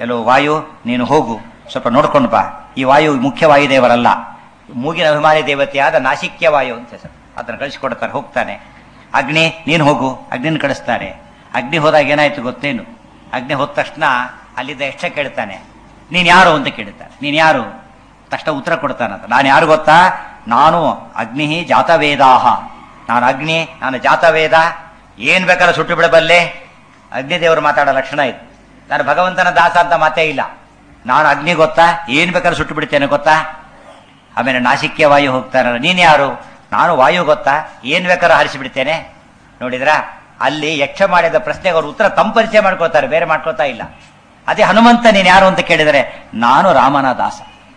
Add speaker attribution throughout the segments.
Speaker 1: ಎಲ್ಲೋ ವಾಯು ನೀನು ಹೋಗು ಸ್ವಲ್ಪ ನೋಡ್ಕೊಂಡು ಬಾ ಈ ವಾಯು ಮುಖ್ಯ ವಾಯುದೇವರಲ್ಲ ಮೂಗಿನ ಅಭಿಮಾನಿ ದೇವತೆಯಾದ ನಾಸಿಕ್ಯ ವಾಯು ಅಂತ ಹೆಸರು ಅದನ್ನು ಕಳಿಸಿಕೊಡ್ತಾರೆ ಹೋಗ್ತಾನೆ ಅಗ್ನಿ ನೀನು ಹೋಗು ಅಗ್ನಿನ ಕಳಿಸ್ತಾರೆ ಅಗ್ನಿ ಹೋದಾಗ ಏನಾಯ್ತು ಗೊತ್ತೇನು ಅಗ್ನಿ ಹೋದ ತಕ್ಷಣ ಅಲ್ಲಿದ್ದ ಎಷ್ಟ ಕೇಳ್ತಾನೆ ನೀನು ಯಾರು ಅಂತ ಕೇಳ್ತಾನೆ ನೀನು ಯಾರು ತಕ್ಷಣ ಉತ್ತರ ಕೊಡ್ತಾನಂತ ನಾನು ಯಾರು ಗೊತ್ತಾ ನಾನು ಅಗ್ನಿ ಜಾತವೇದಾಹ ನಾನು ಅಗ್ನಿ ನಾನು ಜಾತವೇದ ಏನ್ ಬೇಕಾದ್ರೂ ಸುಟ್ಟು ಬಿಡಬಲ್ಲೆ ಅಗ್ನಿದೇವರು ಮಾತಾಡೋ ಲಕ್ಷಣ ಇದು ನಾನು ಭಗವಂತನ ದಾಸ ಅಂತ ಮಾತೇ ಇಲ್ಲ ನಾನು ಅಗ್ನಿ ಗೊತ್ತಾ ಏನ್ ಬೇಕಾದ್ರೂ ಸುಟ್ಟು ಬಿಡ್ತೇನೆ ಗೊತ್ತಾ ಆಮೇಲೆ ನಾಸಿಕ್ಯ ವಾಯು ಹೋಗ್ತಾನಲ್ಲ ನೀನ್ ಯಾರು ನಾನು ವಾಯು ಗೊತ್ತಾ ಏನ್ ಬೇಕಾದ್ರೂ ಹಾರಿಸಿ ಬಿಡ್ತೇನೆ ನೋಡಿದ್ರ ಅಲ್ಲಿ ಯಕ್ಷ ಮಾಡಿದ ಪ್ರಶ್ನೆಗೆ ಅವರು ಉತ್ತರ ತಮ್ಮ ಪರಿಚಯ ಮಾಡ್ಕೊಳ್ತಾರೆ ಬೇರೆ ಮಾಡ್ಕೊಳ್ತಾ ಇಲ್ಲ ಅದೇ ಹನುಮಂತ ನೀನ್ ಯಾರು ಅಂತ ಕೇಳಿದರೆ ನಾನು ರಾಮನ ದಾಸ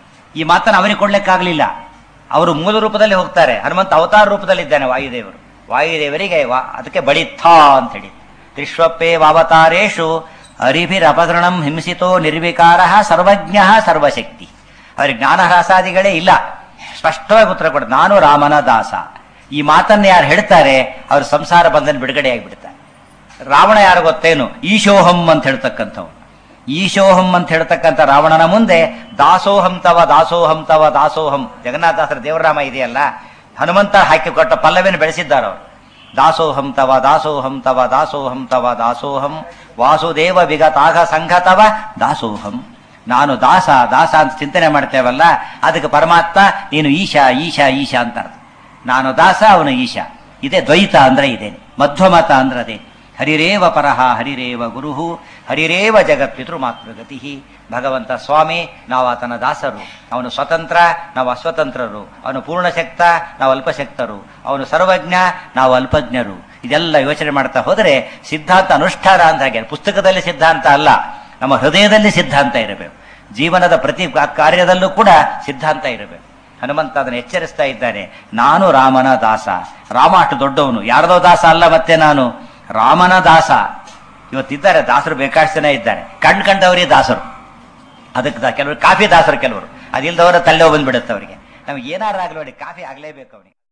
Speaker 1: ಈ ಮಾತನ್ನು ಅವನಿಗೆ ಕೊಡ್ಲಿಕ್ಕಾಗ್ಲಿಲ್ಲ ಅವರು ಮೂಲ ರೂಪದಲ್ಲಿ ಹೋಗ್ತಾರೆ ಹನುಮಂತ ಅವತಾರ ರೂಪದಲ್ಲಿದ್ದಾನೆ ವಾಯುದೇವರು ವಾಯುದೇವರಿಗೆ ವಾ- ಅದಕ್ಕೆ ಬಳಿತ್ಥ ಅಂತ ಹೇಳಿ ತ್ರಿಶ್ವಪ್ಪೇ ವಾವತಾರೇಶು ಅರಿಭಿರಪಗೃಣಂ ಹಿಂಸಿತೋ ನಿರ್ವಿಕಾರ ಸರ್ವಜ್ಞ ಸರ್ವಶಕ್ತಿ ಅವ್ರಿಗೆ ಜ್ಞಾನಹಾಸಾದಿಗಳೇ ಇಲ್ಲ ಸ್ಪಷ್ಟವಾಗಿ ಉತ್ತರ ಕೊಡ ನಾನು ರಾಮನ ದಾಸ ಈ ಮಾತನ್ನು ಯಾರು ಹೇಳ್ತಾರೆ ಅವ್ರ ಸಂಸಾರ ಬಂಧನ ಬಿಡುಗಡೆ ಆಗಿಬಿಡ್ತಾರೆ ರಾವಣ ಯಾರು ಗೊತ್ತೇನು ಈಶೋಹಂ ಅಂತ ಹೇಳ್ತಕ್ಕಂಥವ್ನು ಈಶೋಹಂ ಅಂತ ಹೇಳ್ತಕ್ಕಂಥ ರಾವಣನ ಮುಂದೆ ದಾಸೋಹಂ ತವ ದಾಸೋಹಂ ತವ ದಾಸೋಹಂ ಜಗನ್ನಾಥದಾಸರ ದೇವರಾಮ ಇದೆಯಲ್ಲ ಹನುಮಂತ ಹಾಕಿಕೊಟ್ಟ ಪಲ್ಲವಿನ ಬೆಳೆಸಿದ್ದಾರೆ ಅವರು ದಾಸೋಹಂ ತವ ದಾಸೋಹಂ ತವ ದಾಸೋಹಂ ತವ ದಾಸೋಹಂ ವಾಸುದೇವ ವಿಗತಾಘ ಸಂಘ ತವ ದಾಸೋಹಂ ನಾನು ದಾಸ ದಾಸ ಅಂತ ಚಿಂತನೆ ಮಾಡ್ತೇವಲ್ಲ ಅದಕ್ಕೆ ಪರಮಾತ್ಮ ನೀನು ಈಶಾ ಈಶಾ ಈಶಾ ಅಂತ ಅರ್ಥ. ನಾನು ದಾಸ ಅವನು ಈಶಾ ಇದೇ ದ್ವೈತ ಅಂದ್ರೆ ಇದೇನೆ ಮಧ್ವಮತ ಅಂದ್ರೆ ಅದೇ ಹರಿರೇವ ಪರಹ ಹರಿರೇವ ಗುರುಹು ಹರಿರೇವ ಜಗತ್ಪಿತೃ ಮಾತೃಗತಿ ಭಗವಂತ ಸ್ವಾಮಿ ನಾವು ಆತನ ದಾಸರು ಅವನು ಸ್ವತಂತ್ರ ನಾವು ಅಸ್ವತಂತ್ರರು ಅವನು ಪೂರ್ಣಶಕ್ತ ನಾವು ಅಲ್ಪಶಕ್ತರು ಅವನು ಸರ್ವಜ್ಞ ನಾವು ಅಲ್ಪಜ್ಞರು ಇದೆಲ್ಲ ಯೋಚನೆ ಮಾಡ್ತಾ ಹೋದರೆ ಸಿದ್ಧಾಂತ ಅನುಷ್ಠಾನ ಅಂತ ಹಾಗೆ ಪುಸ್ತಕದಲ್ಲಿ ಸಿದ್ಧಾಂತ ಅಲ್ಲ ನಮ್ಮ ಹೃದಯದಲ್ಲಿ ಸಿದ್ಧಾಂತ ಇರಬೇಕು ಜೀವನದ ಪ್ರತಿ ಕಾರ್ಯದಲ್ಲೂ ಕೂಡ ಸಿದ್ಧಾಂತ ಇರಬೇಕು ಹನುಮಂತ ಅದನ್ನು ಎಚ್ಚರಿಸ್ತಾ ಇದ್ದಾನೆ ನಾನು ರಾಮನ ದಾಸ ರಾಮ ಅಷ್ಟು ದೊಡ್ಡವನು ಯಾರದೋ ದಾಸ ಅಲ್ಲ ಮತ್ತೆ ನಾನು ರಾಮನ ದಾಸ ಇವತ್ತಿದ್ದಾರೆ ದಾಸರು ಬೇಕಾಷ್ಟು ಜನ ಇದ್ದಾರೆ ಕಣ್ ಕಂಡವರೇ ದಾಸರು ಅದಕ್ಕೆ ದ- ಕೆಲವರು ಕಾಫಿ ದಾಸರು ಕೆಲವರು ಅದಿಲ್ದವರ ತಲೆ ಬಂದ್ಬಿಡುತ್ತೆ ಅವರಿಗೆ ನಮ್ಗೆ ಏನಾರು ಆಗ್ಲಿ ನೋಡಿ ಕಾಫಿ ಆಗ್ಲೇಬೇಕು ಅವನಿಗೆ